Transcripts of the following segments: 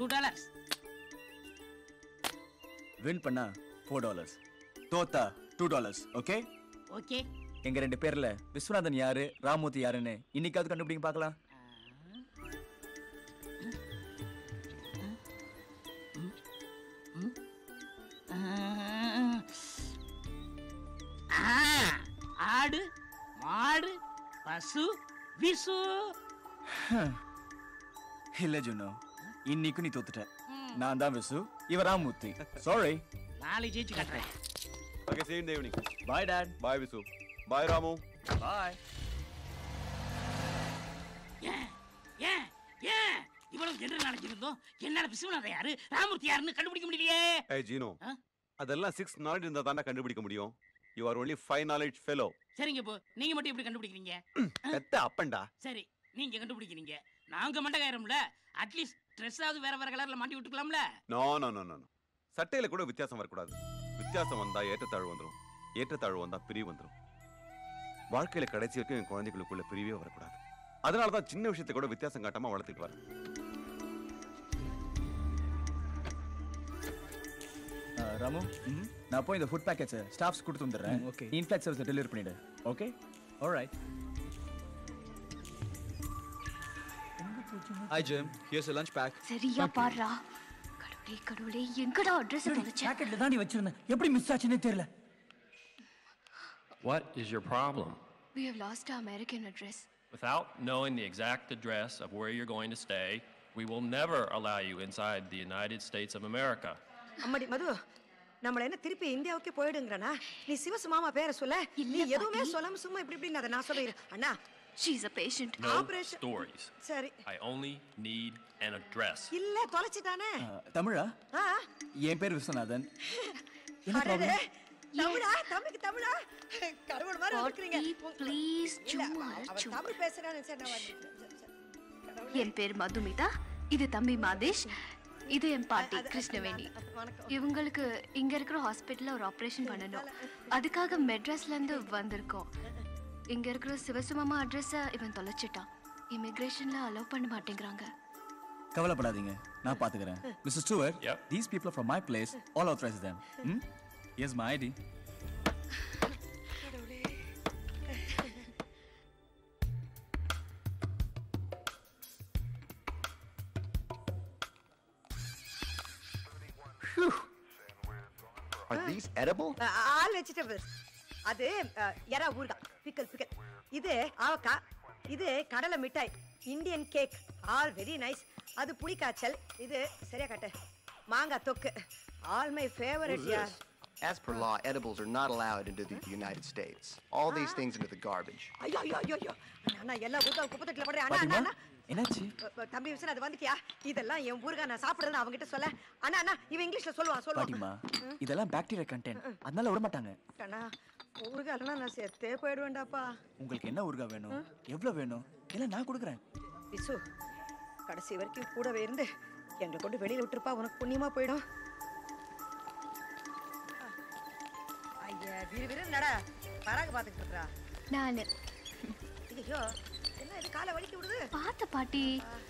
Two dollars win பண்ணா four dollars தோத்தா two dollars okay okay எங்க ரெண்டு பேர்ல விஸ்வநாதன் யாரு ராமூர்த்தி யாருன்னு இன்னைக்காவது கண்டுபிடிங்க பார்க்கலாம் ஆடு மாடு பசு விசு இல்ல ஜுனோ இன்னைக்கு நீ தோத்துட்ட நான் தான் விசு இவ ராமூர்த்தி சாரி நாளை ஜெயிச்சு காட்டுறேன் Okay, see you in the evening. Bye dad Bye, Visu. Bye, Ramu. Bye ஏன் ஏன் ஏன் இவ்வளவு ஜெனரல் நாலேஜ் இருந்தோம் என்னால விஸ்வநாதன் யாரு ராமூர்த்தி யாருன்னு கண்டுபிடிக்க முடியலையே Hey, Gino. Huh? அதெல்லாம் சிக்ஸ் நாலேஜ் இருந்தா தானே கண்டுபிடிக்க முடியும் you are only five knowledge fellow சரிங்க இப்போ நீங்க மட்டும் எப்படி கண்டுபிடிக்கிறீங்க பெத்த அப்பண்டா சரி நீங்க கண்டுபிடிக்கிறீங்க நாங்க மண்டகாயிரம்ல அட்லீஸ்ட் ட்ரெஸ் ஆகுது வேற வேற கலர்ல மாட்டி விட்டுக்கலாம்ல நோ நோ நோ நோ சட்டையில கூட வித்தியாசம் வரக்கூடாது வித்தியாசம் வந்தா ஏற்றத்தாழ்வு வந்துடும் ஏற்றத்தாழ்வு வந்தா பிரிவு வந்துடும் வாழ்க்கையில கடைசி வரைக்கும் என் குழந்தைகளுக்குள்ள பிரிவே வரக்கூடாது அதனால தான் சின்ன விஷயத்தை கூட வித்தியாசம் காட்டாம வளர்த்துட்டு வரேன் ராமு நான் போய் இந்த ஃபுட் பேக்கெட்ஸ் ஸ்டாஃப்ஸ் கொடுத்து வந்துடுறேன் ஓகே இன்ஃபிளாக் சர்வீஸ் டெலிவரி பண்ணிடு okay alright Hi, Jim. Here's a lunch pack. சரியா பாடுறா கடவுளே கடவுளே எங்கடா அட்ரஸ் தொலைச்சேன் பாக்கெட்ல தான் நீ வச்சிருந்தேன் எப்படி மிஸ் ஆச்சுன்னே தெரியல What is your problem? we have lost our american address Without knowing the exact address of where you're going to stay, we will never allow you inside the United States of America. அம்மாடி மது நம்மள என்ன திருப்பி இந்தியாவுக்கே போயிடுங்கறனா நீ சிவசு மாமா பேரை சொல்ல நீ இல்ல, எதுவுமே பாட்டி. சொல்லாம சும்மா இப்படி இப்படி அதை நான் சொல்லிடுறேன் அண்ணா she is a patient No Operation- stories. சரி I only need an address. இல்ல தொலைச்சிட்டானே தமிழா ஆ என் பேர் விஸ்வநாதன் என்ன அடடே, ப்ராப்ளம் தமிழா தமிழுக்கு தமிழா கடவுள் மாதிரி இருக்கிறீங்க பாட்டி ப்ளீஸ் இல்ல சும்மா அவ சும்மா தமிழ் பேசுறான்னு சரி நான் வந்துட்டேன். சரி, சரி. கடவுளே. என் பேர் மதுமிதா இது தம்பி மாதேஷ் இது என் பாட்டி அது- கிருஷ்ணவேணி வணக்கம் இவங்களுக்கு இங்க இருக்கிற ஹாஸ்பிட்டல்ல ஒரு ஆபரேஷன் பண்ணணும் அதுக்காக மெட்ராஸ்ல இருந்து வந்திருக்கோம் இங்க இருக்கிற சிவசுமாமா அட்ரஸ இவன் தொலைச்சிட்டான் இமிகிரேஷன்ல அலோவ் பண்ண மாட்டேங்கிறாங்க கவலைப்படாதீங்க நான் பாத்துக்கிறேன் mister Stuart Yep. These people from my place all authorise them hmm yes my ID Are these edible? All vegetables அது அஹ், எறா ஊறுகாய் பிக்கல் பிக்கல் இது ஆவக்கா இது கடலை மிட்டாய் Indian cake all very nice அது புளிக்காய்ச்சல் இது சரியா காட்டு மாங்காய் தொக்கு ஆல் மை ஃபேவரட் யார் As per law, edibles are not allowed into the United States. All these things into the garbage. ஐயோ ஐயோ ஐயோ ஐயோ அண்ணா எல்லா ஊறுகாய் குப்பை தொட்டில போடுறேன் அண்ணா அண்ணா பாத்தீங்களா அண்ணா என்னாச்சு அ, அ, தம்பி விசன் அது வந்துட்டியா இதெல்லாம் என் ஊறுகாய் நான் சாப்பிடுறேன்னு அவங்ககிட்ட சொல்ல அண்ணா அண்ணா இவன் இங்கிலீஷ்ல சொல்லுவான் பாட்டிமா சொல்லுவான் இதெல்லாம் பாக்டீரியா கண்டென்ட் அதனால விட மாட்டாங்க அண்ணா ஊறுகாய்லாம் நான் செத்தே போயிடுவேன்டாப்பா உங்களுக்கு என்ன ஊறுகாய் வேணும் எவ்வளவு வேணும் எல்லாம் நான் கொடுக்குறேன் விசு கடைசி வரைக்கும் கூடவே இருந்து எங்களை கொண்டு வெளியில விட்டுருப்பா உனக்கு புண்ணியமா போயிடும் ஐயா விறு விறு நட பராக பாத்துக்கிட்டு இருக்கா நானு ஐயோ என்ன இது காலை வலிக்கி விடுது பார்த்த பாட்டி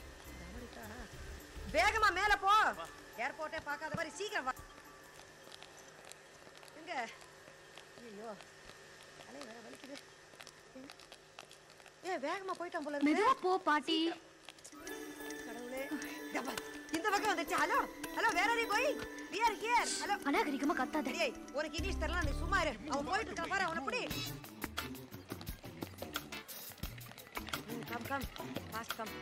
வேகமா மேல போ ஏர்போர்ட்டே பார்க்காத மாதிரி சீக்கிரம் வா எங்க ஐயோ தலை வேற வலிக்குது ஏ வேகமா போயிட்டான் போல இருக்கு மெதுவா போ பாட்டி கடவுளே இதோ பாரு, இந்த பக்கம் வந்துச்சு hello hello where are you going we are here hello அநாகரிகமா கத்தாத டேய் உனக்கு இங்கிலீஷ் தெரியல நீ சும்மா இரு அவன் போயிட்டு இருக்கான் பாரு அவனை புடி கம் கம் ஃபாஸ்ட் கம்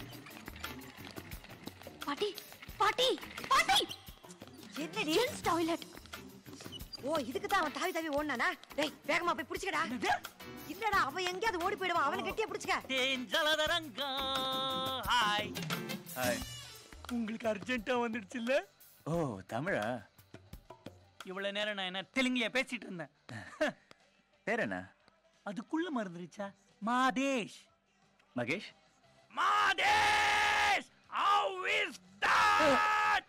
பாட்டி பாட்டி பாட்டி என்னடி ஜென்ஸ் டாய்லெட் ஓ இதுக்கு தான் அவன் தாவி தாவி ஓடுனானா டேய் வேகமா போய் புடிச்சுக்கடா இல்லடா அவன் எங்கேயாவது ஓடி போயிடுவான் அவனை கட்டியா புடிச்சுக்க தேஞ்சலதரங்கா ஹாய் ஹாய் உங்களுக்கு அர்ஜென்ட்டா வந்துடுச்சு இல்ல ஓ தமிழா இவ்வளவு நேரம் நான் என்ன தெலுங்குலயா பேசிட்டு இருந்தேன் பேர் என்ன அதுக்குள்ள மறந்துருச்சா Madhesh Mahesh Madhesh how is that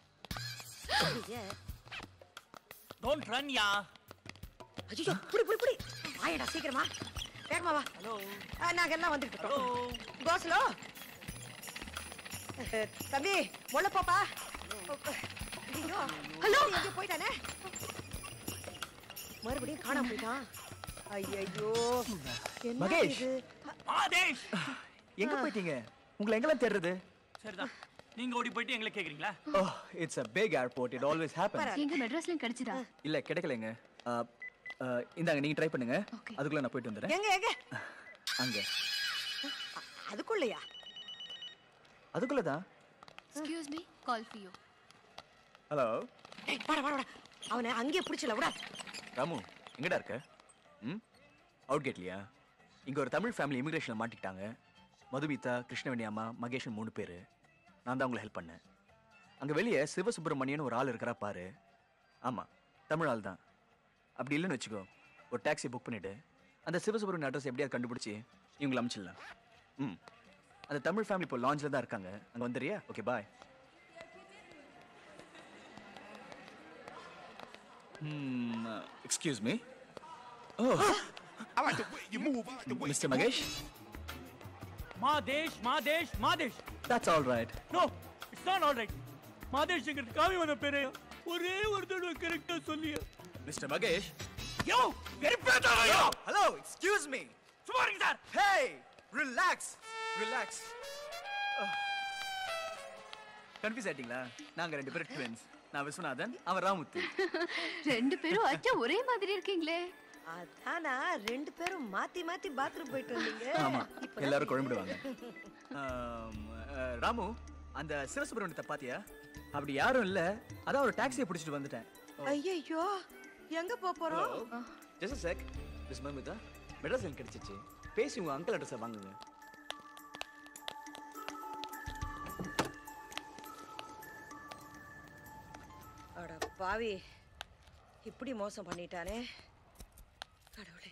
don't run யா ஐயோ புடி புடி புடி ஆயடா சீக்கிரமா வேகமா வா ஹலோ ஆ, நாங்க எல்லாம் வந்துட்டு இருக்கோம் கோஸ்லோ அஹ், தம்பி முள்ள போப்பா ஐயோ ஹலோ எங்க போயிட்டானே மறுபடியும் காணாம போயிட்டான் ஐயோ என்ன மகேஷ். இது மாதேஷ் எங்க போயிட்டீங்க உங்களை எங்கெல்லாம் தேடுறது சரிதான் நீங்க ஓடி போயிட்டு எங்களை கேக்குறீங்களா oh it's a big airport it always happens எங்க மெட்ராஸ்லயும் கிடைச்சதா இல்ல கிடைக்கலங்க ஆ, ஆ, இந்தாங்க நீங்க ட்ரை பண்ணுங்க Okay. அதுக்குள்ள நான் போயிட்டு வந்துடுறேன் எங்க எங்க அங்க அ- அதுக்குள்ளயா அதுக்குள்ளதான் excuse me call for you hello ஏய் வாடா வாடா வாடா அவனை அங்கேயே பிடிச்சல விடா ராமு எங்கடா இருக்க ம் அவுட் கேட்லையா இங்க ஒரு தமிழ் ஃபேமிலி இமிகிரேஷன்ல மாட்டிக்கிட்டாங்க மதுமிதா கிருஷ்ணவேணி அம்மா மகேஷன் மூணு பேர் நான் தான் உங்களை ஹெல்ப் பண்ணேன் அங்க வெளியே சிவசுப்பிரமணியன் ஒரு ஆள் இருக்கிறா பாரு ஆமா தமிழ் ஆள் தான் அப்படி இல்லைன்னு வச்சுக்கோ ஒரு டாக்ஸி புக் பண்ணிட்டு அந்த சிவசுப்பிரமணியன் அட்ரஸ் எப்படியாவது கண்டுபிடிச்சி இவங்களை அனுப்பிச்சிடலாம் ம் அந்த தமிழ் ஃபேமிலி இப்போ லாஞ்சில் தான் இருக்காங்க அங்கே வந்துடுறியா okay bye excuse me oh mister Mahesh Madhesh Madhesh Madhesh that's all right no it's not all right மாதேஷ்ங்கிறது காவி வந்த பேரு ஒரே ஒரு தடவை கரெக்டா சொல்லியா மிஸ்டர் மகேஷ் யோ வெறுப்பேத்தாதோ ஹலோ எக்ஸ்கியூஸ் மீ சும்மா இருங்க sir hey relax relax confuse ஆயிட்டீங்களா நாங்க ரெண்டு பேரும் ட்வின்ஸ் நான் விஸ்வநாதன் அவன் ராமுத்து ரெண்டு பேரும் அச்சா ஒரே மாதிரி இருக்கீங்களே அதானா ரெண்டு பேரும் மாத்தி மாத்தி பாத்ரூம் போயிட்டு வந்தீங்க ஆமா இப்பதான் எல்லாரும் குழம்பிடுவாங்க ஆம், அஹ், ராமு அந்த சிவசுப்ரமணியத்தை பாத்தியா அப்படி யாரும் இல்ல அதான் ஒரு டாக்ஸியை பிடிச்சிட்டு வந்துட்டேன் ஐயோ எங்க போப் போறோம் just check miss Mamitha Madras எனக்கு கிடைச்சிச்சு பேசி உங்க அங்கிள் அட்ரஸை வாங்குங்க அட பாவி இப்படி மோசம் பண்ணிட்டானே கடவுளே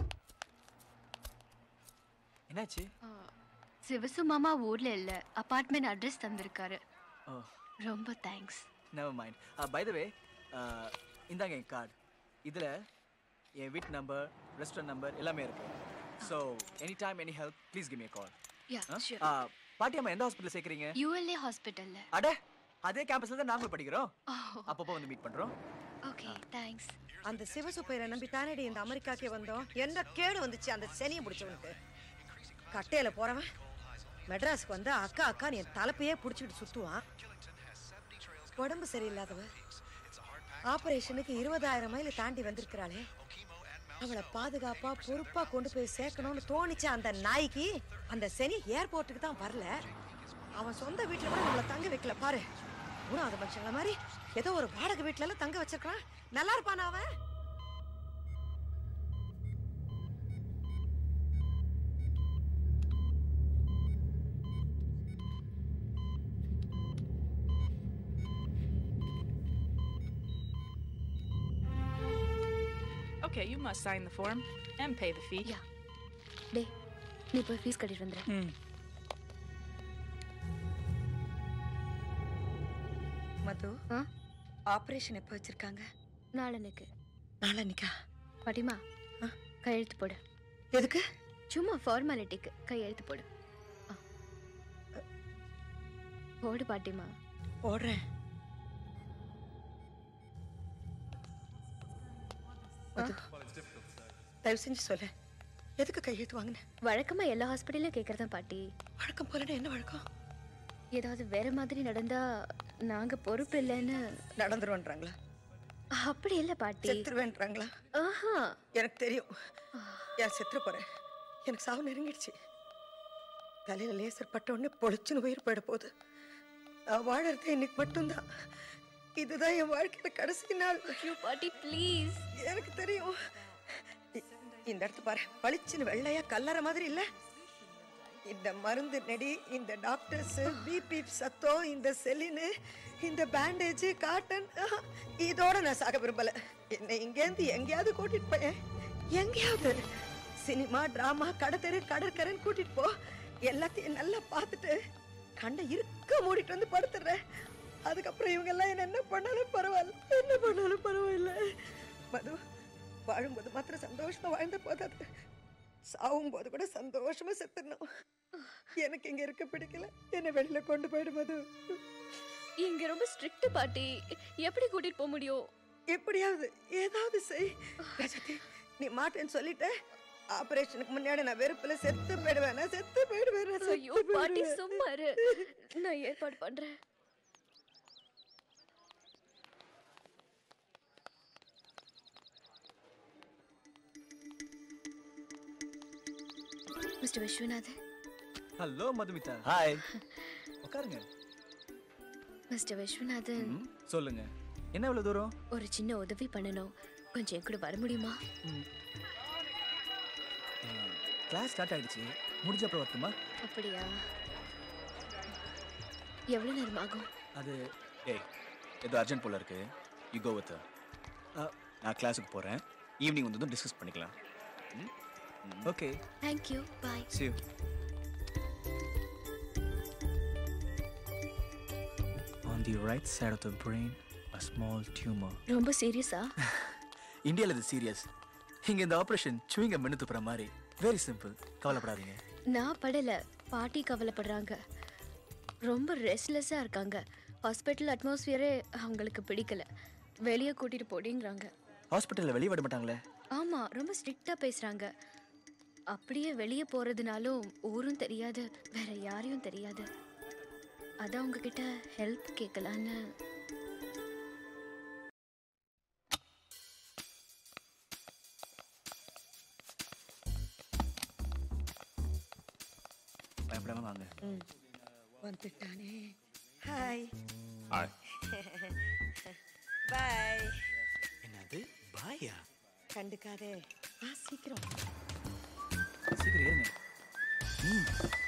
என்னாச்சு சிவசு மாமா ஊர்ல இல்ல அபார்ட்மெண்ட் அட்ரஸ் தந்திருக்காரு ஓ ரொம்ப thanks never mind by the way இந்தாங்க என் கார்டு இதில் என் வீட்டு நம்பர் ரெஸ்டாரண்ட் நம்பர் எல்லாமே இருக்கு so any time any help please give me call yeah sure பாட்டியம்மா எந்த ஹாஸ்பிட்டல் சேர்க்குறீங்க யூஎல்ஏ ஹாஸ்பிட்டல்ல அட அதே கேம்பஸ்ல தான் நாங்களும் படிக்கிறோம் அப்பப்போ வந்து மீட் பண்றோம் ஓகே தேங்க்ஸ் அந்த சிவசுப்பையரை நம்பி தானடி இந்த அமெரிக்காக்கே வந்தோம் என்ன கேடு வந்துச்சு அந்த சனியை பிடிச்சவனுக்கு கட்டையில போறவன் மெட்ராஸ்க்கு வந்து அக்கா அக்கா என் தலைப்பையே பிடிச்சிக்கிட்டு சுத்துவான் உடம்பு சரியில்லாதவ ஆபரேஷனுக்கு இருபதாயிரம் மைல் தாண்டி வந்திருக்கிறாளே அவளை பாதுகாப்பா பொறுப்பா கொண்டு போய் சேர்க்கணும்னு தோணிச்ச அந்த நாய்க்கு அந்த சனி ஏர்போர்ட்டுக்கு தான் வரல அவன் சொந்த வீட்டுல கூட நம்மள தங்க வைக்கல பாரு மூணாவது மனுஷங்கள மாதிரி ஏதோ ஒரு வாடகை வீட்டுல எல்லாம் தங்க வச்சிருக்கான் நல்லா இருப்பானா அவன் Okay, you must sign the form and pay the fee. யா டே நீ போய் ஃபீஸ் கட்டிட்டு வந்துடு ம் மது ஆ ஆபரேஷன் எப்போ வச்சிருக்காங்க நாளன்னைக்கு நாளன்னைக்கா பாட்டிமா ஆ? கையெழுத்து போடு எதுக்கு சும்மா ஃபார்மாலிட்டிக்கு கையெழுத்து போடு ஆ. போடு பாட்டிமா போடுறேன் மது, தயவு செஞ்சு சொல்லு எதுக்கு கையெழுத்து வாங்கின வழக்கமா எல்லா ஹாஸ்பிட்டல்லையும் கேட்கறதான் பாட்டி வழக்கம் போலன்னா என்ன வழக்கம் ஏதாவது வேற மாதிரி நடந்தா நாங்க பொறுப்பு இல்லைன்னு நடந்துருவன்றாங்களா அப்படி இல்ல பாட்டி செத்துருவேன்றாங்களா ஆஹா எனக்கு தெரியும் யார் செத்துற போறேன் எனக்கு சாவு நெருங்கிடுச்சு தலையில லேசர் பட்ட உடனே பொழிச்சுன்னு உயிர் போயிட போகுது நான் வாழறது இன்னைக்கு மட்டும்தான் இதுதான் என் வாழ்க்கையில கடைசி நாள் ஐயோ பாட்டி ப்ளீஸ் எனக்கு தெரியும் இ- இந்த இடத்து பாரு பளிச்சுன்னு வெள்ளையா கல்லற மாதிரி இல்ல இந்த மருந்து நெடி இந்த டாக்டர்ஸ் பிபி சத்தம் இந்த செலினு இந்த பேண்டேஜ் காட்டன் ஆஹ், இதோட நான் சாக விரும்பல என்னை இங்கேருந்து எங்கேயாவது கூட்டிட்டு போயேன் எங்கேயாவது சினிமா டிராமா கடத்தெரு கடற்கரைன்னு கூட்டிட்டு போ எல்லாத்தையும் நல்லா பார்த்துட்டு கண்ணை இருக்க மூடிட்டு வந்து படுத்துடுறேன் அதுக்கப்புறம் இவங்க எல்லாம் என்ன என்ன பண்ணாலும் பரவாயில்ல என்ன பண்ணாலும் பரவாயில்ல மது வாழும்போது மாத்திரம் சந்தோஷமா வாழ்ந்த போதாது சாவும் போது கூட சந்தோஷமா செத்துடணும் எனக்கு இங்க இருக்க பிடிக்கல என்ன வெளியில கொண்டு போயிடு மது இங்க ரொம்ப ஸ்ட்ரிக்ட் பாட்டி எப்படி கூட்டிட்டு போக முடியும் எப்படியாவது ஏதாவது செய் கஜதி நீ மாட்டேன்னு சொல்லிட்ட ஆபரேஷனுக்கு முன்னாடி நான் வெறுப்புல செத்து போயிடுவேன் நான் செத்து போயிடுவேன் நான் செத்து ஐயோ பாட்டி போயிடுவேன். சும்மா இரு நான் ஏற்பாடு பண்றேன் mister Viswanath hello Madhumitha hi உட்காருங்க மிஸ்டர் விஸ்வநாதன் ம், சொல்லுங்க என்ன இவ்வளவு தூரம் ஒரு சின்ன உதவி பண்ணணும் கொஞ்சம் என் கூட வர முடியுமா கிளாஸ் ஸ்டார்ட் ஆயிடுச்சு முடிஞ்ச அப்புறம் வரட்டுமா அப்படியா எவ்வளவு நேரம் ஆகும் அது ஏய் ஏதோ அர்ஜென்ட் போல இருக்கு யூ கோ வித் நான் கிளாஸுக்கு போறேன் ஈவினிங் வந்ததும் டிஸ்கஸ் பண்ணிக்கலாம் okay thank you bye see you on the right side of the brain a small tumor ரொம்ப சீரியஸா இந்தியாவில் இது சீரியஸ் இங்க இந்த ஆபரேஷன் சூயிங்க மென்னு துப்புற மாதிரி வெரி சிம்பிள் கவலைப்படாதீங்க நான் படல பாட்டி கவலைப்படுறாங்க ரொம்ப ரெஸ்ட்லெஸ்ஸாக இருக்காங்க ஹாஸ்பிட்டல் அட்மாஸ்பியரே அவங்களுக்கு பிடிக்கல வெளியே கூட்டிட்டு போடிங்கிறாங்க ஹாஸ்பிட்டலில் வெளியே விட மாட்டாங்களே ஆமா ரொம்ப ஸ்ட்ரிக்டா பேசுறாங்க அப்படியே வெளியே போறதுனாலும் ஊரும் தெரியாது வேற யாரையும் தெரியாது அதான் உங்ககிட்ட ஹெல்ப் கேட்கலான்னு பயப்படாம வாங்க வந்துட்டானே ஹாய் ஹாய் பாய் என்னது பாயா கண்டுக்காதே வா சீக்கிரம் சீக்கிரம் ஏறுங்க ம்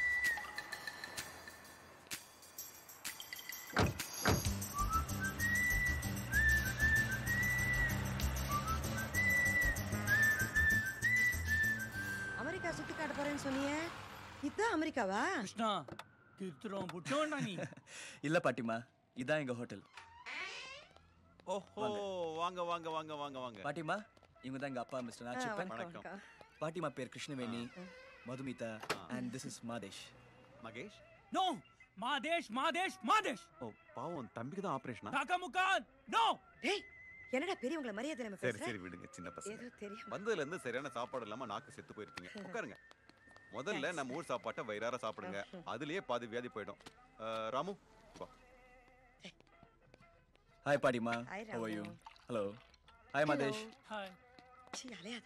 அமெரிக்கா சுத்தி காட்ட போறேன்னு சொன்னியே இதுதான் அமெரிக்காவா கிருஷ்ணா திருத்துறோம் புட்டோண்டா நீ இல்ல பாட்டிமா இதான் எங்க ஹோட்டல் ஓஹோ வாங்க வாங்க வாங்க வாங்க வாங்க பாட்டிமா இவங்க தான் எங்க அப்பா மிஸ்டர் ஆ, நாச்சிப்பன் வணக்கம், வணக்கம். வணக்கம். பாட்டிமா பேர் Krishnaveni Madhumitha and this is Madhesh Mahesh no Madhesh Madhesh Madhesh oh பாவம் தம்பிக்கு தான் ஆபரேஷனா காக்கா முக்கான் நோ டேய் என்னடா பெரியவங்கள மரியாதை நம்ம சரி பேசுற சரி விடுங்க சின்ன பசங்க ஏதோ தெரியும் வந்ததுல இருந்து சரியான சாப்பாடு இல்லாம நாக்கு செத்து போயிருக்கீங்க உட்காருங்க முதல்ல நம்ம ஊர் சாப்பாட்டை வயிறார சாப்பிடுங்க அதுலயே பாதி வியாதி போயிடும் அஹ், ராமு வா. ஹாய் பாட்டிமா Hi, how are you Ramu. Hello hi Madhesh hi சீ அலையாத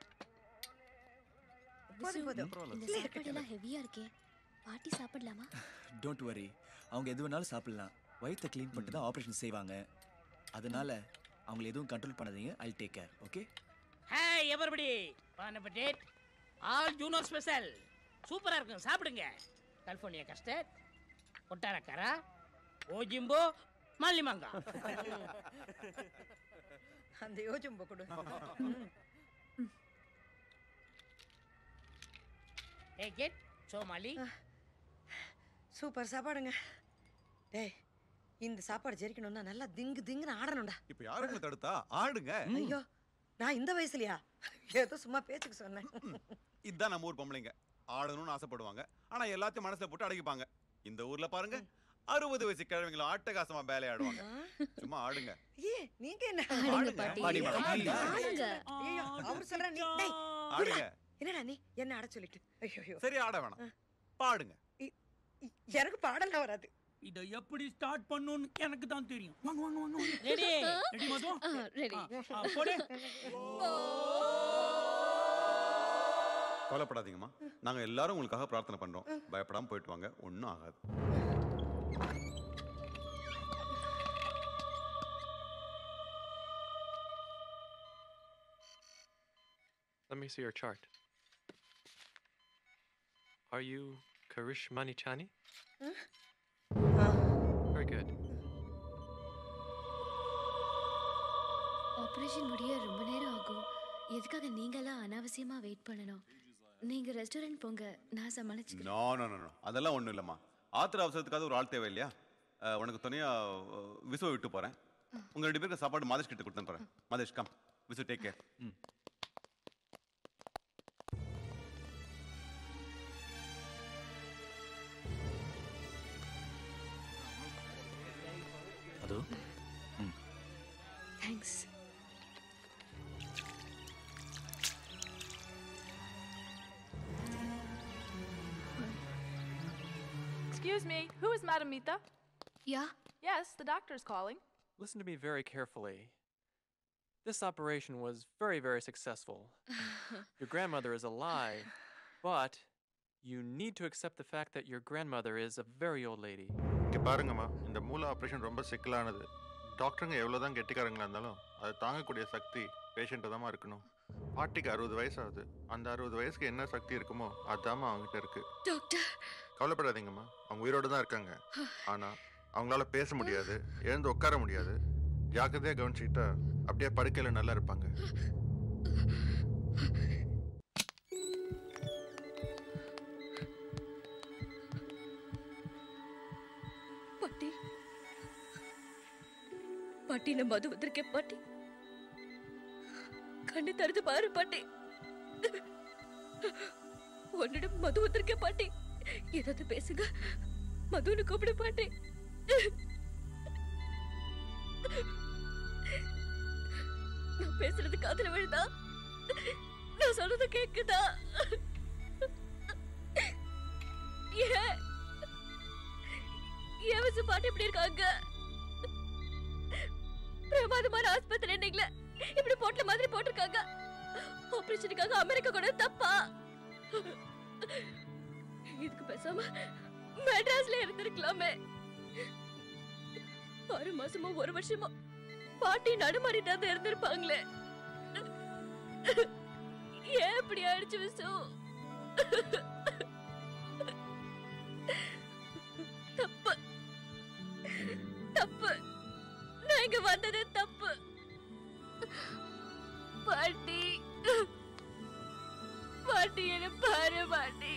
போதும் போதும் இந்த சாப்பாடு எல்லாம் ஹெவியா இருக்கே பாட்டி சாப்பிடலாமா டோன்ட் வரி அவங்க எது வேணாலும் சாப்பிடலாம் வயித்தை க்ளீன் பண்ணிட்டு தான் ஆப்ரேஷன் செய்வாங்க அதனால அவங்களை எதுவும் கண்ட்ரோல் பண்ணாதீங்க I take care okay hi everybody bon appetit all ஜூனோ ஸ்பெஷல் சூப்பரா இருக்கும் சாப்பிடுங்க கலிஃபோர்னியா கஸ்டர்ட் கொட்டாரக்காரா ஓஜிம்போ மல்லிமாங்கா அந்த யோஜும்ப கொடு டேக் இட் சோமாலி சூப்பர் சாப்பாடுங்க டேய் இந்த சாப்பாடு ஜெரிக்கணும்னா நல்லா திங்கு திங்குன்னு ஆடணும்டா இப்ப யாருங்க தடுத்தா ஆடுங்க ஐயோ நான் இந்த வயசுலயா ஏதோ சும்மா பேச்சுக்கு சொன்னேன் இதுதான் நம்ம ஊர் பொம்பளைங்க ஆடணும்னு ஆசைப்படுவாங்க ஆனா எல்லாத்தையும் மனசுல போட்டு அடக்கிப்பாங்க இந்த ஊர்ல பாருங்க அறுபது வயசு கிழமைங்களும் ஆட்டகாசமா வேலை ஆடுவாங்க சும்மா ஆடுங்க ஏ நீங்க என்ன ஆடுங்க ஆடுங்க. பாட்டி பாட்டிமா, please. ஆடுங்க ஐயோ அவர் சொல்ற நீ டேய் ஆடுங்க என்னடா நீ என்ன ஆட சொல்லிட்டு ஐயோ சரி ஆட வேணாம் பாடுங்க எனக்கு பாடலாம் வராது இதை எப்படி ஸ்டார்ட் பண்ணணும்னு எனக்கு தான் தெரியும் வாங்க வாங்க வாங்க வாங்க ரெடி ரெடி மது ரெடி ஆ, போடு கவலைப்படாதீங்கம்மா நாங்க எல்லாரும் உங்களுக்காக பிரார்த்தனை பண்றோம் பயப்படாம போயிட்டு வாங்க ஒன்றும் ஆகாது Let me see your chart. Are you Karish Manichani? Very good. Operation முடிய ரொம்ப நேரம் ஆகும் எதுக்காக நீங்களாம் அனாவசியமா வெயிட் பண்ணணும் நீங்க ரெஸ்டாரண்ட் போங்க நான் சமாளிச்சுக்கிறேன் நோ நோ நோ நோ அதெல்லாம் ஒன்றும் இல்லைம்மா ஆத்திர அவசரத்துக்காக ஒரு ஆள் தேவை இல்லையா அஹ், உனக்கு துணையா அஹ், விசுவை விட்டு போறேன் உங்க ரெண்டு பேருக்கு சாப்பாடு மாதேஷ் கிட்ட கொடுத்து போறேன் Madhesh come Visu take care thanks Excuse me, who is Madam Mita? Yeah? Yes, the doctor's calling. Listen to me very carefully. This operation was very, very successful. your grandmother is alive, but you need to accept the fact that your grandmother is a very old lady. இங்கே பாருங்கம்மா இந்த மூளை operation ரொம்ப சிக்கலானது டாக்டருங்க எவ்வளோ தான் கெட்டிக்காரங்களா இருந்தாலும் அதை தாங்கக்கூடிய சக்தி பேஷண்ட்டு தான் இருக்கணும் பாட்டிக்கு அறுபது வயசு ஆகுது அந்த அறுபது வயசுக்கு என்ன சக்தி இருக்குமோ அதாம்மா அவங்ககிட்ட இருக்கு டாக்டர் கவலைப்படாதீங்கம்மா அவங்க உயிரோடு தான் இருக்காங்க ஆனால் அவங்களால பேச முடியாது எழுந்து உட்கார முடியாது ஜாக்கிரதையாக கவனிச்சுக்கிட்டா அப்படியே படுக்கையில் நல்லா இருப்பாங்க பாட்டி பாட்டி நான் மது வந்திருக்கேன் பாட்டி கண்ணு தடுத்து பாரு பாட்டி உன்னிடம் மது வந்திருக்கேன் பாட்டி ஏதாவது பேசுங்க மதுன்னு கூப்பிடு பாட்டி நான் பேசுறது காதுல விழுதா நான் சொல்றது கேக்குதா ஏன் ஏன் விசு பாட்டி இப்படி இருக்காங்க பிரமாதமான ஆஸ்பத்திரி நீங்களே இப்படி போட்ட மாதிரி போட்டிருக்காங்க ஆபரேஷனுக்காக அமெரிக்கா கூட தப்பா இதுக்கு பேசாம மெட்ராஸ்ல இருந்திருக்கலாமே ஆறு மாசமோ ஒரு வருஷமோ பாட்டி நடுமாறிட்டு தான் இருந்திருப்பாங்களே ஏன் இப்படி ஆயிடுச்சு விசு தப்பு தப்பு நான் இங்க வந்தது தப்பு பாட்டி பாட்டி என்ன பாரு பாட்டி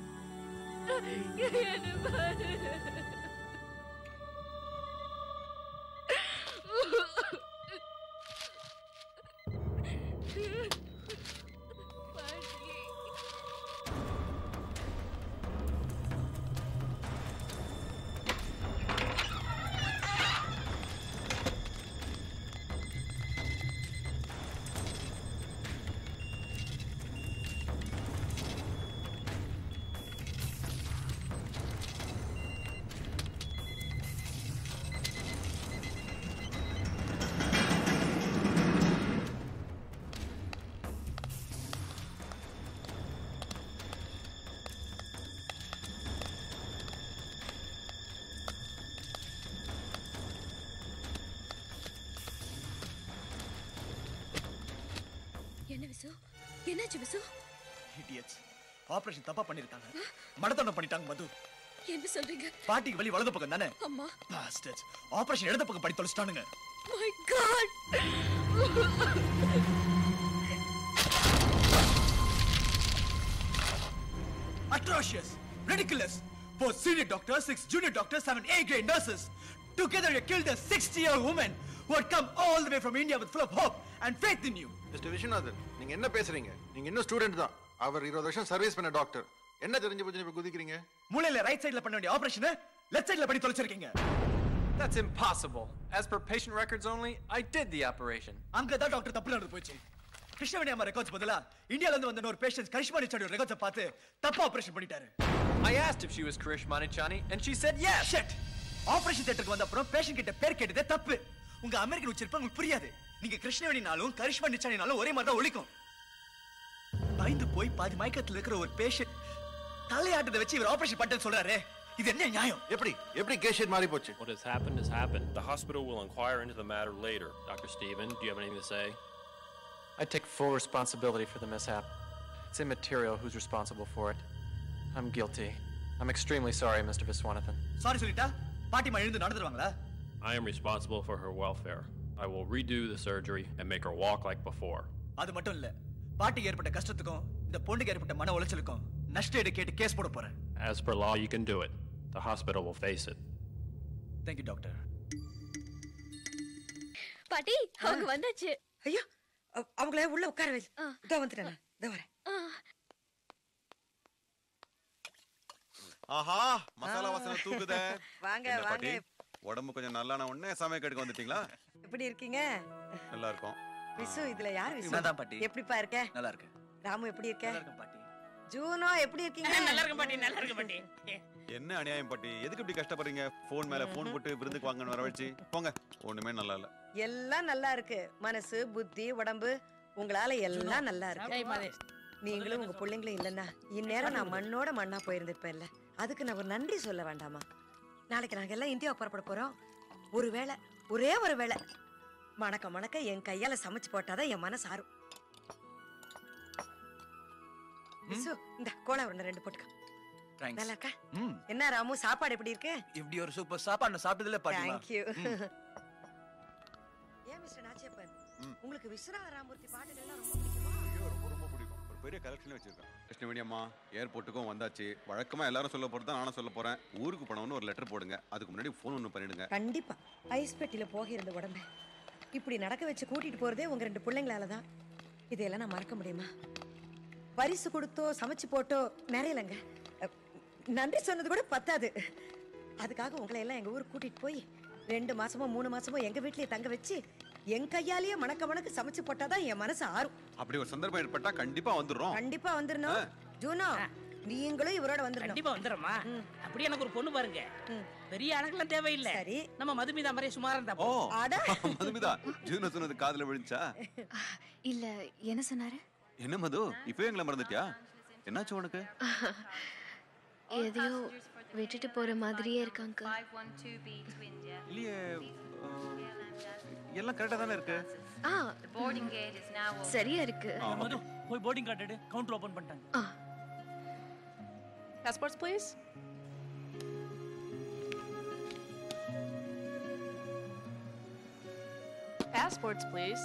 என்ன பாரு என்ன விசு என்னாச்சு விசு இடியட்ஸ் ஆபரேஷன் தப்பா பண்ணிருக்காங்க மடத்தனம் பண்ணிட்டாங்க மது என்ன சொல்றீங்க பாட்டிக்கு வலி வலது பக்கம் தானே அம்மா பாஸ்டர்ஸ் ஆபரேஷன் இடது பக்கம் படி தொலைச்சிட்டானுங்க my God atrocious, ridiculous. Four senior doctors, six junior doctors, seven A-grade nurses. Together you killed a 60-year-old woman who had come all the way from India with full of hope and faith in you. Mister Viswanathan நீங்க என்ன பேசுறீங்க நீங்க இன்னும் student தான் அவர் இருபது வருஷம் service பண்ண doctor என்ன தெரிஞ்சு போச்சு இப்ப குதிக்கிறீங்க மூளையில ரைட் சைடுல பண்ண வேண்டிய ஆபரேஷன் லெஃப்ட் சைடுல பண்ணி தொலைச்சிருக்கீங்க That's impossible. As per patient records only, I did the operation. அங்க தான் டாக்டர் தப்பு நடந்து போச்சு கிருஷ்ணவேணி அம்மா ரெக்கார்ட்ஸ் பதிலா இந்தியால இருந்து வந்த ஒரு பேஷண்ட் கரிஷ்மா நிச்சாடி ரெக்கார்ட்ஸ் பார்த்து தப்பா ஆபரேஷன் பண்ணிட்டாரு I asked if she was Karish Manichani, and she said yes. Shit! Operation தியேட்டருக்கு வந்த அப்புறம் பேஷண்ட் கிட்ட பேர் கேட்டதே தப்பு உங்க அமெரிக்கன் உச்சரிப்பு உங்களுக்கு புரியாது நீங்க கிருஷ்ணவேணினாலும் கரிஷ்மா நிச்சானினாலும் ஒரே மாதிரி தான் ஒழிக்கும் பயந்து போய் பாதி மயக்கத்துல இருக்கிற ஒரு பேஷண்ட் தலையாட்டத்தை வச்சு இவர் ஆபரேஷன் பண்ணிட்டேன்னு சொல்றாரு இது என்ன நியாயம் எப்படி எப்படி கேஷன் மாறி போச்சு What has happened has happened. The hospital will inquire into the matter later. Dr. Stephen, do you have anything to say? I take full responsibility for the mishap. It's immaterial who's responsible for it. I'm guilty. I'm extremely sorry, Mr. Viswanathan. Sorry சொல்லிட்டா பாட்டிமா எழுந்து நடந்துருவாங்களா I am responsible for her welfare. I will redo the surgery and make her walk like before. அது மட்டும் இல்ல பாட்டிக்கு ஏற்பட்ட கஷ்டத்துக்கும் இந்த பொண்ணுக்கு ஏற்பட்ட மன உளைச்சலுக்கும் நஷ்ட ஈடு கேட்டு கேஸ் போட போறேன் As per law, you can do it. The hospital will face it. Thank you doctor பாட்டி அவங்க வந்தாச்சு ஐயோ அவ- அவங்கள உள்ள உட்கார வை இதோ வந்துட்டேன் நான். இதோ வரேன் ஆஹா மசாலா வாசனை தூக்குதே வாங்க என்ன வாங்க பாட்டி உடம்பு கொஞ்சம் நல்லான உடனே சமையல் கடுக்க வந்துட்டீங்களா எப்படி இருக்கீங்க நல்லா இருக்கும் விசு இதுல யார் விசு நான் தான் பாட்டி. எப்படிப்பா இருக்க நல்லா இருக்கு ராமு எப்படி இருக்க நல்லா இருக்கேன் பாட்டி ஜூனோ எப்படி இருக்கீங்க நல்லா இருக்க பாட்டி நல்லா இருக்க பாட்டி என்ன அநியாயம் பாட்டி எதுக்கு இப்படி கஷ்டப்படுறீங்க ஃபோன் மேல ஃபோன் போட்டு விருந்துக்கு வாங்கன்னு வர வச்சு போங்க ஒண்ணுமே நல்லா இல்ல எல்லாம் நல்லா இருக்கு மனசு புத்தி உடம்பு உங்களால எல்லாம் நல்லா ஜெய் இருக்கு மாதேஷ். நீங்களும் உங்க பிள்ளைங்களும் இல்லைன்னா இந்நேரம் நான் மண்ணோட மண்ணா போயிருந்திருப்பேன்ல அதுக்கு நான் ஒரு நன்றி சொல்ல வேண்டாமா நாளைக்கு நாங்க எல்லாம் இந்தியாவை புறப்பட போறோம் ஒரு வேளை ஒரே ஒரு வேளை மணக்க மணக்க என் கையால சமைச்சு போட்டாதான் என் மனசு ஆறும் விசு, இந்த கோலா உருண்டை ரெண்டு போட்டுக்க தேங்க்ஸ் நல்லா இருக்கா ம் என்ன ராமு சாப்பாடு எப்படி இருக்கு இப்படி ஒரு சூப்பர் சாப்பாடு நான் சாப்பிட்டதில்ல பாட்டிமா தேங்க்யூ ம். ஏன் மிஸ்டர் நாச்சியப்பன் ம். உங்களுக்கு விஸ்வநாத ராமூர்த்தி பாட்டுகள்லாம் ரொம்ப பிடிக்குமா ஐயோ ரொம்ப ரொம்ப பிடிக்கும் ஒரு பெரிய கலெக்ஷன் வச்சிருக்கேன் கிருஷ்ணவேணி அம்மா ஏர்போர்ட்டுக்கும் வந்தாச்சு வழக்கமா எல்லாரும் சொல்ல போறது தான் நானும் சொல்ல போறேன் ஊருக்கு போனவொன்னு ஒரு லெட்டர் போடுங்க அதுக்கு முன்னாடி ஃபோன் ஒன்று பண்ணிடுங்க கண்டிப்பா ஐஸ் பெட்டியில போக இருந்த உடம்ப இப்படி நடக்க வச்சு கூட்டிட்டு போறதே உங்க ரெண்டு பிள்ளைங்களால தான் இதையெல்லாம் நான் மறக்க முடியுமா பரிசு கொடுத்தோ சமைச்சு போட்டோ நிறையலங்க அஹ், நன்றி சொன்னது கூட பத்தாது அதுக்காக உங்களை எல்லாம் எங்க ஊருக்கு கூட்டிட்டு போய் ரெண்டு மாசமோ மூணு மாசமோ எங்க வீட்லயே தங்க வச்சு என் கையாலேயே மணக்க மணக்க சமைச்சு போட்டாதான் என் மனசு ஆறும் அப்படி ஒரு சந்தர்ப்பம் ஏற்பட்டா கண்டிப்பா வந்துடுறோம் கண்டிப்பா வந்துடணும் ஜூனோ நீங்களும் இவரோட வந்துடணும் கண்டிப்பா வந்துடுறோமா அப்படி எனக்கு ஒரு பொண்ணு பாருங்க பெரிய அழகுலாம் தேவையில்லை சரி நம்ம மதுமிதா மாதிரியே சுமாரா இருந்தா ஓ போதும். அட மதுமிதா ஜூன சொன்னது காதுல விழுந்துச்சா இல்ல என்ன சொன்னாரு என்ன மது இப்பவே எங்களை மறந்துட்டியா என்னாச்சு உனக்கு எதையோ விட்டுட்டு போற மாதிரியே இருக்காங்க இல்லையே அஹ், எல்லாம் கரெக்டா தானே இருக்கு ஆ சரியா இருக்கு ஆ, மது போய் போர்டிங் கார்டு எடு கவுண்டர் ஓபன் பண்ணிட்டாங்க Passports, please. Passports, please.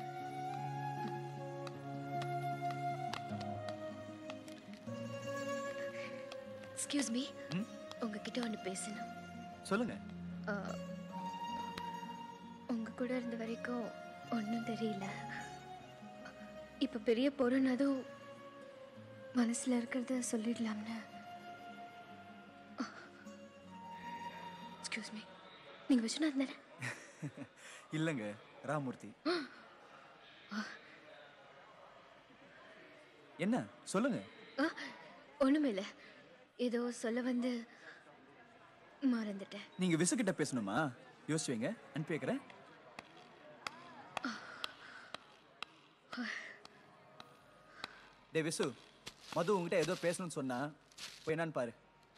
Excuse me உங்ககிட்ட ஒன்று பேசணும் சொல்லுங்க ஆ, உங்க கூட இருந்த வரைக்கும் ஒன்றும் தெரியல இப்போ பெரிய பொருள்னதும் மனசுல இருக்கிறத சொல்லிடலாம்னு எக்ஸ்கியூஸ் மீ நீங்க விஸ்வநாத் தானே இல்லைங்க ராமூர்த்தி என்ன சொல்லுங்க ஒன்றுமே இல்லை ஏதோ சொல்ல வந்து மறந்துட்டேன் நீங்க விசு கிட்ட பேசணுமா யோசிச்சு வைங்க அனுப்பி வைக்கிறேன் டே விசு மது உங்ககிட்ட ஏதோ பேசணும்னு சொன்னா போய் என்னன்னு பாரு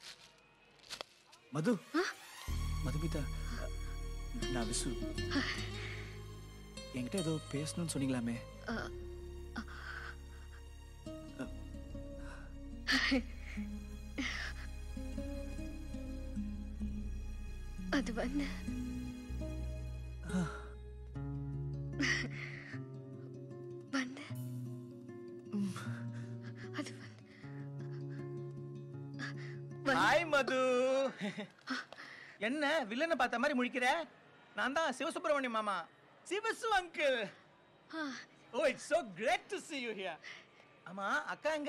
மது மதுமிதா நான் விசு என்கிட்ட ஏதோ பேசணும்னு சொன்னீங்களாமே ஆ, அது வந்து வந்து அது வந்து ஹாய் மது என்ன வில்லனை பார்த்த மாதிரி முழிக்கிற நான் தான் சிவசுப்பிரமணியம் மாமா Sivasu uncle oh it's so great to see you here ஆமா அக்கா எங்க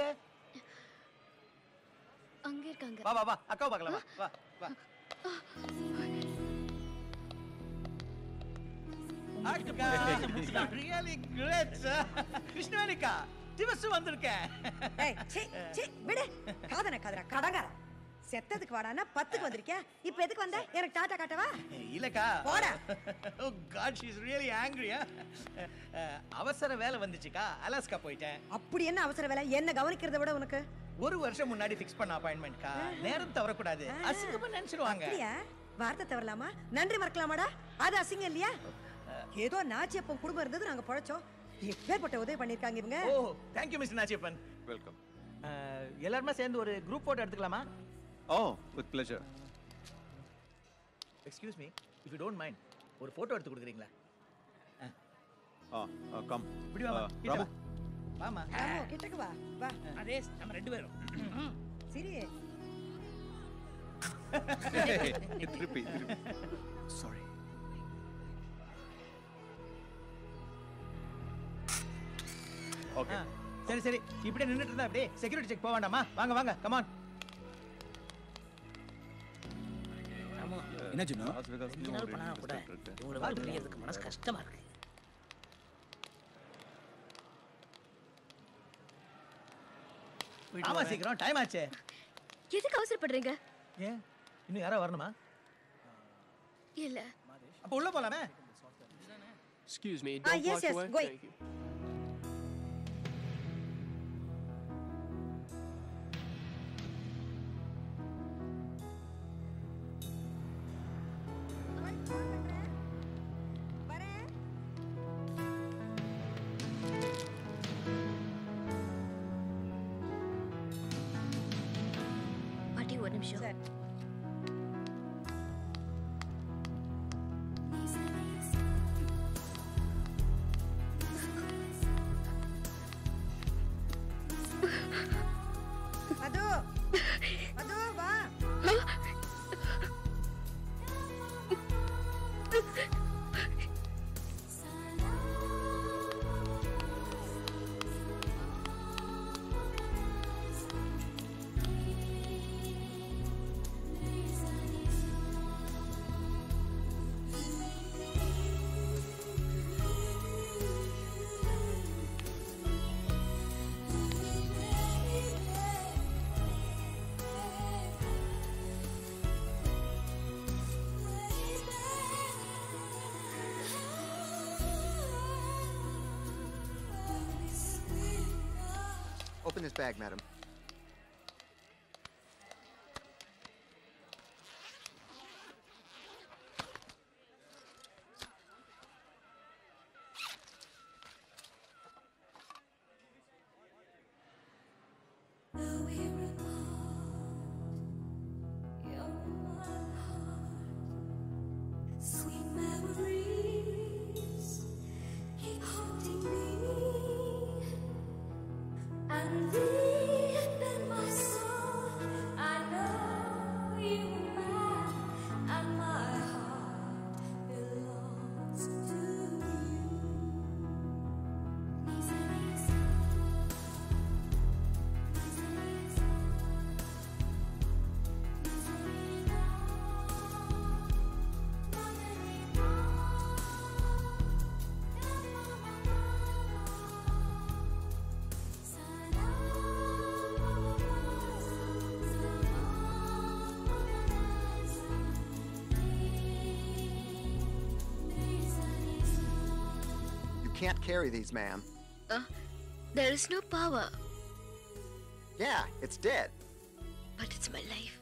அங்க இருக்காங்க வா வா வா அக்காவை பார்க்கலாம் வா வா வா அக்கா ரியலி கிரேட் கிருஷ்ணவேணிக்கா சிவசு வந்திருக்கேன் ஏய், சீ, சீ, விடு காதன காதன கடங்கார செத்ததுக்கு வாடான்னா பத்துக்கு வந்திருக்கியா இப்ப எதுக்கு வந்த எனக்கு டாட்டா காட்டவா இல்லக்கா போடா. Oh God she is really ஆங்கிரியா அவசர வேலை வந்துச்சுக்கா அலாஸ்கா போயிட்டேன் அப்படி என்ன அவசர வேலை என்ன கவனிக்கிறத விட உனக்கு ஒரு வருஷம் முன்னாடி ஃபிக்ஸ் பண்ண அப்பாயின்மெண்ட்க்கா நேரம் தவறக்கூடாது அசிங்கமா நினைச்சிருவாங்க அப்படியா வார்த்தை தவறலாமா நன்றி மறக்கலாமாடா அது அசிங்கம் இல்லையா ஏதோ நாச்சியப்பன் குடும்பம் இருந்தது நாங்க பொழைச்சோம் எப்பேற்பட்ட உதவி பண்ணிருக்காங்க இவங்க oh thank you miss Nachiappan welcome எல்லாருமே சேர்ந்து ஒரு குரூப் போட்டோ எடுத்துக்கலாமா oh with pleasure excuse me if you don't mind ஒரு போட்டோ எடுத்து கொடுக்குறீங்களா ஆ கம் இப்படி வாமா கிட்ட ராமு வா. வாமா ராமு, கிட்டக்கு வா வா அதே நம்ம ரெண்டு பேரும் ம். சிரி திருப்பி திருப்பி சாரி ஓகே ஆ, சரி சரி இப்படியே நின்னுட்டு இருந்தா அப்படியே செக்யூரிட்டி செக் போக வேண்டாமா வாங்க வாங்க கமான் ஆமா என்ன ஜுனோ கொஞ்ச நாள் பண்ணா கூட இவங்களை விட்டு பிரியறதுக்கு மனசு கஷ்டமா இருக்கு ஆமா சீக்கிரம் டைம் ஆச்சே எதுக்கு அவசரப்படுறீங்க ஏன் இன்னும் யாரோ வரணுமா இல்ல அப்ப உள்ள போலாமே Excuse me, Ah, don't yes, walk yes, away. go. Thank you. பாட்டி ஒரு நிமிஷம் மது மது வா Open this bag, madam. Sweet memories keep haunting me, and deep in my soul, I know you are mine, and my heart belongs to you. You can't carry these, ma'am. Uh, there is no power, Yeah, it's dead. but it's my life.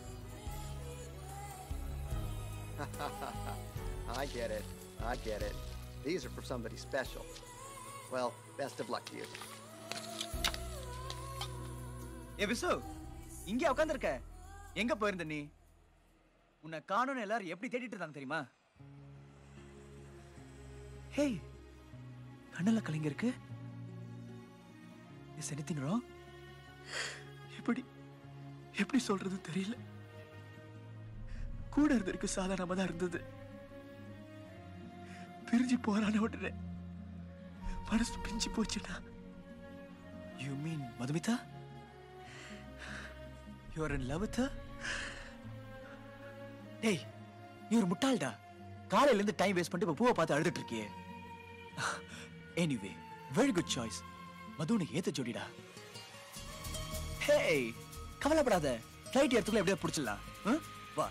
I get it. I get it. These are for somebody special. Well, best of luck to you. ஏ விசு இங்கே உட்காந்துருக்க எங்க போயிருந்த நீ உன்னை காணோன்னு எல்லாரும் எப்படி தேடிட்டு இருந்தாங்க தெரியுமா ஹேய் கண்ணல கலைங்க இருக்கு இஸ் எனிதிங் ராங் எப்படி எப்படி சொல்றது தெரியல கூட இருந்திருக்கு சாதாரணமா தான் இருந்தது பிரிஞ்சு போறான உடனே மனசு பிஞ்சு போச்சுடா you mean Madhumitha you're in love with டேய் நீ ஒரு முட்டாள்டா காலையில இருந்து டைம் வேஸ்ட் பண்ணிட்டு இப்ப பூவை பார்த்து அழுதுட்டு இருக்கியே anyway very good choice Madhu உனக்கு ஏத்த ஜோடிடா ஹேய் கவலைப்படாத ஃப்ளைட் எடுத்துக்குள்ள எப்படியா பிடிச்சிடலாம் ஆ? வா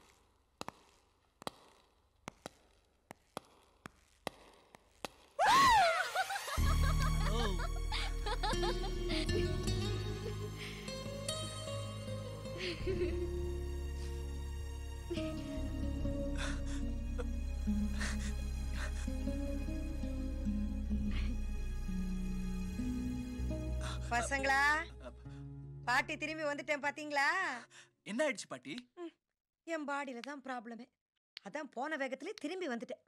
பசங்களா பாட்டி திரும்பி வந்துட்டேன் பாத்தீங்களா என்ன ஆயிடுச்சு பாட்டி என் பாடியில தான் ப்ராப்ளமே அதான் போன வேகத்திலே திரும்பி வந்துட்டேன்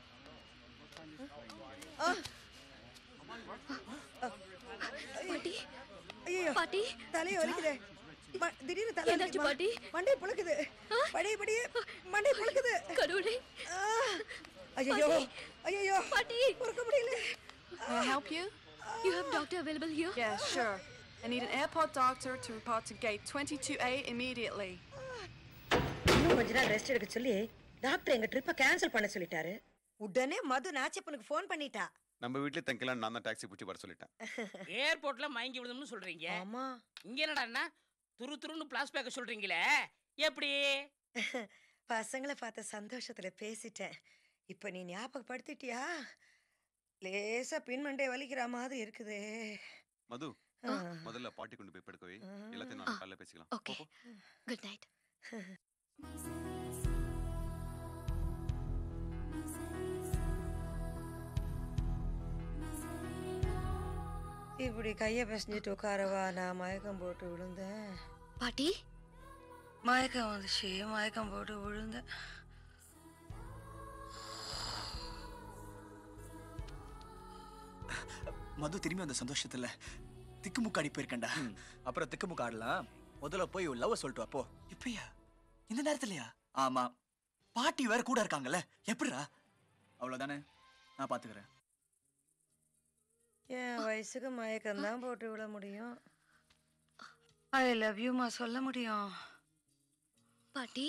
ஆ. பாட்டி ஐயோ பாட்டி தலையை வலிக்குதே ம- திடீர்னு தலை என்னாச்சு வலிக்குதுமா. பாட்டி? மண்டை புழுக்குது படி படி மண்டை புழுக்குது கடவுளே ஐயோ பாட்டி. ஐயோ பாட்டி பொறுக்க முடியல May I help you? You have doctor available here? Yeah, sure. I need an airport doctor to report to gate 22A immediately. No, கொஞ்ச நாள் ரெஸ்ட் எடுக்க சொல்லி டாக்டர் எங்க ட்ரிப்பை கேன்சல் பண்ண சொல்லிட்டாரு உடனே மது நாச்சப்பனுக்கு ஃபோன் பண்ணிட்டா நம்ம வீட்லயே தங்கிக்கலாம் நான் தான் டாக்ஸி பிடிச்சி வர சொல்லிட்டேன் ஏர்போர்ட்ல மயங்கி விழுதும்னு சொல்றீங்க ஆமா இங்க என்னடான்னா துரு துருன்னு பிளாஸ் பேக்க சொல்றீங்களே எப்படி பசங்களை பார்த்த சந்தோஷத்துல பேசிட்டேன் இப்ப நீ ஞாபகப்படுத்திட்டியா லேசா பின்மண்டே வலிக்கிற மாதிரி இருக்குதே மது ஆ. முதல்ல பாட்டி கொண்டு போய் படுக்க வை எல்லாத்தையும் நான் காலைல பேசிக்கலாம் ஓகே குட் நைட் இப்படி கையை பிசைஞ்சிட்டு உட்காரவா நான் மயக்கம் போட்டு விழுந்தேன் பாட்டி மயக்கம் வந்துச்சு மயக்கம் போட்டு விழுந்தேன் மது திரும்பி அந்த சந்தோஷத்துல திக்குமுக்காடி போயிருக்கேன்டா அப்புறம் திக்குமுக்கு ஆடலாம் முதல்ல போய் லவ் சொல்லிட்டு வா போ இப்பயா இந்த நேரத்துலயா ஆமா பாட்டி வேற கூட இருக்காங்கல்ல எப்படிடா அவ்வளவுதானே நான் பாத்துக்கிறேன் என் வயசுக்கு மயக்கம் தான் போட்டு விட முடியும் ஐ லவ் யூமா சொல்ல முடியும் பாட்டி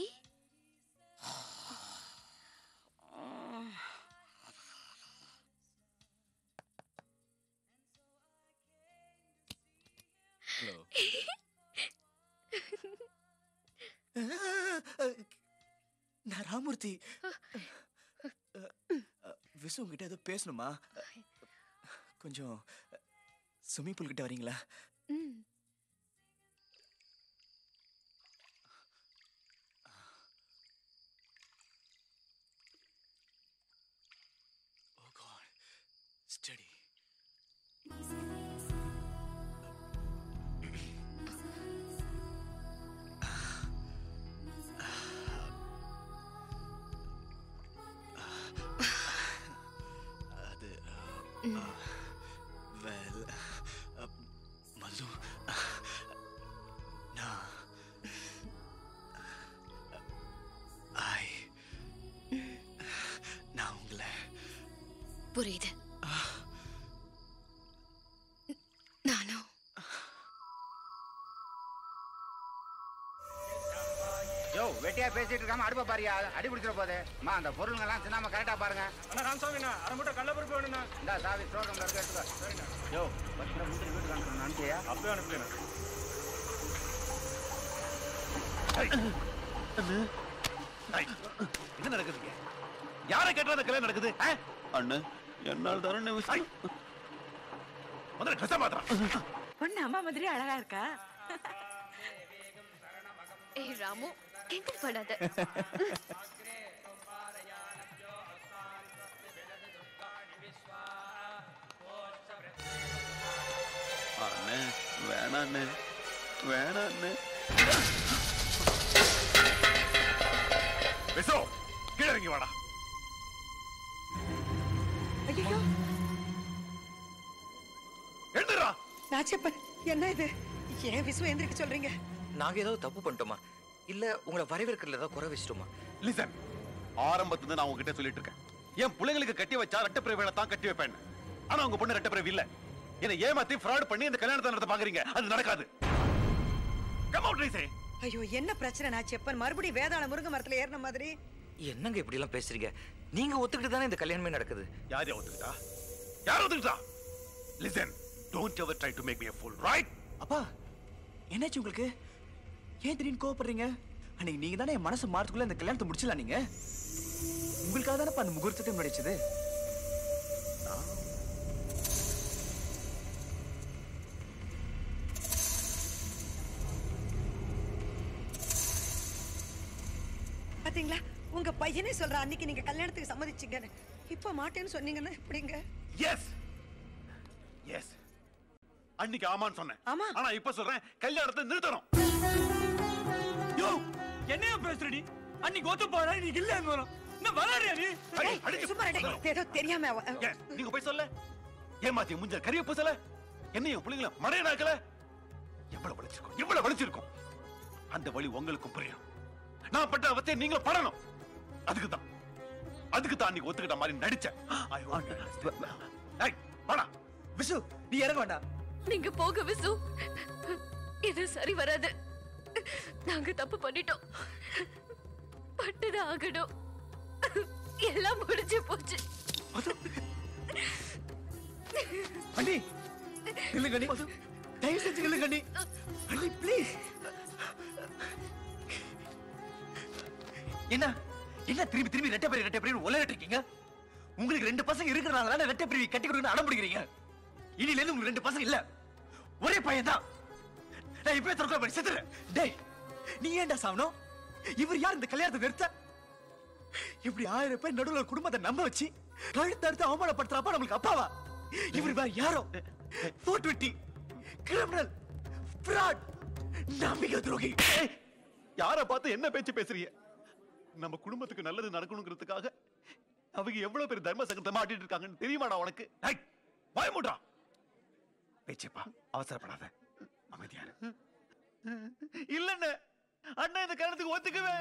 ஹலோ நான் ராமூர்த்தி விசு உங்ககிட்ட ஏதோ பேசணுமா கொஞ்சம் ஸ்விம்மிங் பூல் கிட்ட வரீங்களா ம் ஓ காட் ஸ்டடி அது வெல் மது நான் ஐ நான் உங்களை புரியுது நானும் யோ வெட்டியா பேசிட்டு இருக்காம அடுப்ப பாரியா அடி பிடிச்சிட போகுது அம்மா அந்த பொருளுங்க எல்லாம் சின்னாம கரெக்டா பாருங்க அண்ணா ராமசாமிண்ணா அரை மூட்டை கடலப்பருப்பு வேணுண்ணா இந்த சாவி ஸ்டோரூம்ல இருக்க எடுத்துக்கோ யோ பத்து கிலோ முந்திரி வீட்டுக்கு அனுப்பணும் அனுப்பியா அப்பவே அனுப்பலண்ணா என்ன நடக்குதுங்க யாரை கேட்டா அந்த கல்யாணம் நடக்குது அண்ணு என்னால் தானே முதல்ல ட்ரெஸ்ஸை மாத்திரம் பொண்ணு அம்மா மாதிரி அழகா இருக்கா ஏய் ராமு கிண்டல் பண்ணாத அண்ணே வேணாண்ணே வேணாண்ணே விசோ கீழே இறங்கி வாடா ஐயோ எழுந்துடா நாச்சப்பன் என்ன இது ஏன் விசுவ எந்திரிக்க சொல்றீங்க நாங்க ஏதாவது தப்பு பண்ணிட்டோமா இல்ல உங்களை வரவேற்கிறதுல ஏதாவது குறை வச்சிட்டோமா லிசன் ஆரம்பத்துல இருந்து நான் உங்ககிட்ட சொல்லிட்டு இருக்கேன் என் பிள்ளைங்களுக்கு கட்டி வச்சா ரெட்டப்பிறவில தான் கட்டி வைப்பேன் ஆனா உங்க பொண்ணு ரெட்டப்பிறவி இல்ல என்ன ஏமாத்தி ஃப்ராட் பண்ணி இந்த கல்யாணத்தை நடத்த பாக்குறீங்க அது நடக்காது கம் அவுட் ரைசே ஐயோ என்ன பிரச்சனை நாச்சப்பன் மறுபடியும் வேதாள முருங்கை மரத்துல ஏறின மாதிரி என்னங்க இப்படி எல்லாம் பேசுறீங்க நீங்க ஒத்துக்கிட்டு தானே இந்த கல்யாணமே நடக்குது யார் யார் ஒத்துக்கிட்டா யார் ஒத்துக்கிட்டா listen don't ever try to make me a fool right அப்பா என்னாச்சு உங்களுக்கு ஏன் திடீர்னு கோவப்படுறீங்க அன்னைக்கு நீங்க தானே என் மனசு மாறதுக்குள்ள இந்த கல்யாணத்தை முடிச்சலாம் நீங்க உங்களுக்காக தானே அந்த முகூர்த்தத்தை முடிச்சது பாத்தீங்களா உங்க பையனே சொல்ற அன்னைக்கு நீங்க கல்யாணத்துக்கு சம்மதிச்சீங்கன்னு இப்ப மாட்டேன்னு சொன்னீங்கன்னா எப்படிங்க எஸ் எஸ் அன்னைக்கு ஆமான்னு சொன்னேன் ஆமா ஆனா இப்ப சொல்றேன் கல்யாணத்தை நிறுத்தணும் யோ என்னைய பேசுறடி அன்னைக்கு ஒத்து போறா நீ இல்ல வரும் என்ன வராடியா நீ அடி, அடிக்க- சும்மா இருடா. ஏதோ தெரியாம அவ- ஏன், நீங்க போய் சொல்ல ஏமாத்தி முஞ்ச கரிய பூசல என்னையும் பிள்ளைங்கள மடையனாக்கல எவ்வளவு வலிச்சிருக்கும் எவ்வளவு வலிச்சிருக்கும் அந்த வழி உங்களுக்கும் புரியும் நான் பட்ட அவத்தை நீங்களும் படணும் அதுக்கு தான் அதுக்கு தான் நீங்க ஒத்துக்கிட்ட மாதிரி நடிச்சேன் I want to- ஏய், வாடா விசு நீ இறங்க வேண்டாம் நீங்க போக விசு இது சரி வராது நாங்க தப்பு பண்ணிட்டோம் பட்டுதான் ஆகணும் எல்லாம் முடிஞ்சு போச்சு அண்ணி இல்லைங்க அண்ணி தயவு செஞ்சு இல்லைங்க அண்ணி அண்ணி ப்ளீஸ் என்ன என்ன திரும்பி திரும்பி ரெட்டை பிரிவு ரெட்டை பிரிவு உலகிட்டு இருக்கீங்க உங்களுக்கு ரெண்டு பசங்க இருக்கிறனால தானே ரெட்டை பிரிவு கட்டி கொடுக்கணும் அடம் பிடிக்கிறீங்க இனில இருந்து உங்களுக்கு ரெண்டு பசங்க இல்ல ஒரே பையன் தான் நான் இப்பவே தற்கொலை பண்ணி செத்துறேன் டேய் நீ ஏன்டா சாவணும் இவர் யார் இந்த கல்யாணத்தை நிறுத்த இப்படி ஆயிரம் பேர் நடுவுல ஒரு குடும்பத்தை நம்ப வச்சு கழுத்து அறுத்து அவமானப்படுத்துறப்ப நம்மளுக்கு அப்பாவா இவர் வேற யாரோ போர் டுவெண்ட்டி கிரிமினல் ஃப்ராட் நம்பிக்கை துரோகி யார பார்த்து என்ன பேச்சு பேசுறீங்க நம்ம குடும்பத்துக்கு நல்லது நடக்கணுங்கிறதுக்காக அவங்க எவ்வளவு பேர் தர்ம சங்கத்தை மாட்டிட்டு இருக்காங்கன்னு தெரியுமாடா உனக்கு பயமுடா பேச்சப்பா அவசரப்படாத அமைதியா இரு. இல்லன்னு அண்ணன் இந்த கல்யாணத்துக்கு ஒத்துக்கவே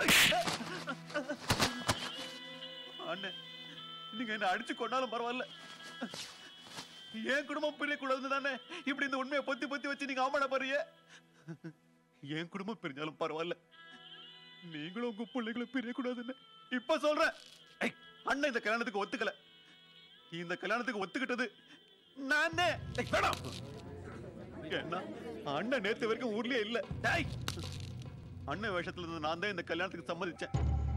அண்ணன் நீங்க என்ன அடிச்சு கொண்டாலும் பரவாயில்ல என் குடும்பம் பிரியக்கூடாதுன்னு தானே இப்படி இந்த உண்மையை பொத்தி பொத்தி வச்சு நீங்க அவமானப்படுறீங்க என் குடும்பம் பிரிஞ்சாலும் பரவாயில்ல நீங்களும் உங்க பிள்ளைகளும் பிரியக்கூடாதுன்னு இப்ப சொல்றேன் ஏய், அண்ணன் இந்த கல்யாணத்துக்கு ஒத்துக்கல இந்த கல்யாணத்துக்கு ஒத்துக்கிட்டது நான் வேணாம் என்ன அண்ணன் நேத்து வரைக்கும் ஊர்லயே இல்ல டேய் அண்ணன் வேஷத்துல இருந்து நான் தான் இந்த கல்யாணத்துக்கு சம்மதிச்சேன்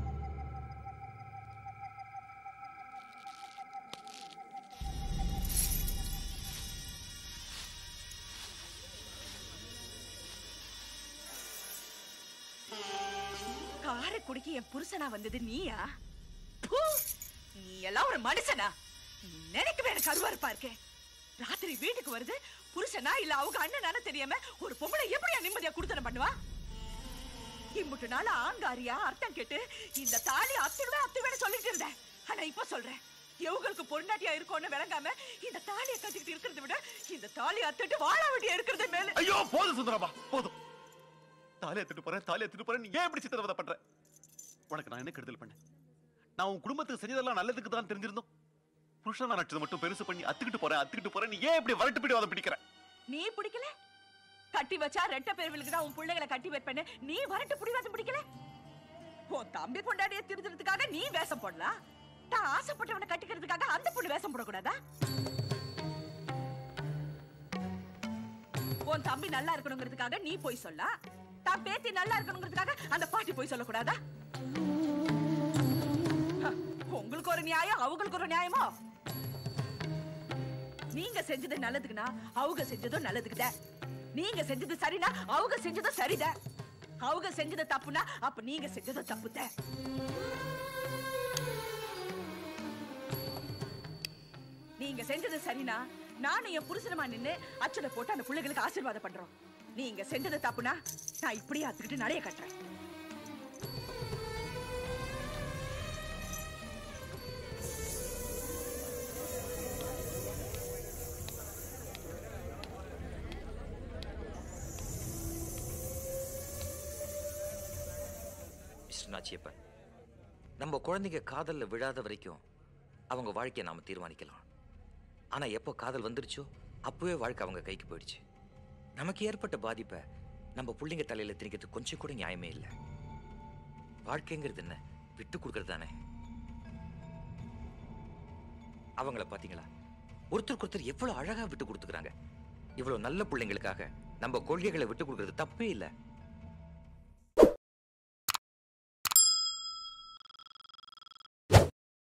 காரைக்குடிக்கு என் புருஷனா வந்தது நீயா பூ! நீ எல்லாம் ஒரு மனுஷனா நினைக்கவே எனக்கு அருவருப்பா இருக்கே ராத்திரி வீட்டுக்கு வருது புருஷனா இல்ல அவங்க அண்ணனான தெரியாம ஒரு பொம்பளை எப்படியா நிம்மதியா குடுத்தனம் பண்ணுவா இம்புட்டு நாள் ஆங்காரியா அர்த்தம் கேட்டு இந்த தாலி அத்துடுவே அத்துடுவேன்னு சொல்லிட்டு இருந்தேன் ஆனா இப்ப சொல்றேன் எவங்களுக்கு பொண்டாட்டியா இருக்கும்னு விளங்காம இந்த தாலியை கட்டிக்கிட்டு இருக்கிறத விட இந்த தாலி அத்துட்டு வாழ வேண்டிய இருக்கிறது மேல ஐயோ போதும் சுந்தரமா போதும் தாலி எடுத்துட்டு போறேன் தாலி எடுத்துட்டு போறேன் நீ ஏன் இப்படி சித்திரவதை பண்ற உனக்கு நான் என்ன கெடுதல் பண்ணேன் நான் உன் குடும்பத்துக்கு செஞ்சதெல்லாம் நல்லதுக்கு தான் தெரிஞ்சிருந்தோம் புருஷனா நட்டது மட்டும் பெருசு பண்ணி அத்துக்கிட்டு போறேன் அத்துக்கிட்டு போறேன் நீ ஏன் இப்படி வரட்டு பிடி வாதம் பிடிக்கிற நீ பிடிக்கல கட்டி வச்சா ரெட்ட பேர்களுக்கு தான் உன் பிள்ளைகளை கட்டி வைப்பேன்னு நீ வரட்டு புடிவாதம் பிடிக்கல உன் தம்பி பொண்டாடிய திருத்துறதுக்காக நீ வேஷம் போடலாம் தான் ஆசைப்பட்டவனை கட்டிக்கிறதுக்காக அந்த பொண்ணு வேஷம் போடக்கூடாதா உன் தம்பி நல்லா இருக்கணுங்கிறதுக்காக நீ போய் சொல்ல தான் பேத்தி நல்லா இருக்கணுங்கிறதுக்காக அந்த பாட்டி போய் சொல்லக்கூடாதா ஹ, உங்களுக்கு ஒரு நியாயம் அவங்களுக்கு ஒரு நியாயமோ நீங்க செஞ்சது நல்லதுக்குன்னா அவங்க செஞ்சதும் நல்லதுக்குதான் நீங்க செஞ்சது சரினா அவங்க செஞ்சதும் சரிதான் அவங்க செஞ்சது தப்புனா அப்ப நீங்க செஞ்சதும் தப்புதான் நீங்க செஞ்சது சரினா நானும் என் புருஷனமா நின்னு அச்சனை போட்டு அந்த பிள்ளைகளுக்கு ஆசீர்வாதம் பண்றோம் நீங்க செஞ்சது தப்புனா நான் இப்படியே அத்துக்கிட்டு நிறைய கட்டுறேன் மிஸ்டர் நாச்சியப்பன் நம்ம குழந்தைங்க காதல்ல விழாத வரைக்கும் அவங்க வாழ்க்கையை நாம தீர்மானிக்கலாம் ஆனா எப்போ காதல் வந்துருச்சோ அப்பவே வாழ்க்கை அவங்க கைக்கு போயிடுச்சு நமக்கு ஏற்பட்ட பாதிப்பை நம்ம புள்ளைங்க தலையில திணிக்கிறது கொஞ்சம் கூட நியாயமே இல்லை வாழ்க்கைங்கிறது என்ன விட்டு கொடுக்கறது தானே அவங்கள பாத்தீங்களா ஒருத்தருக்கு ஒருத்தர் எவ்வளவு அழகா விட்டு கொடுத்துக்கிறாங்க இவ்வளவு நல்ல பிள்ளைங்களுக்காக நம்ம கொள்கைகளை விட்டு கொடுக்கறது தப்பே இல்லை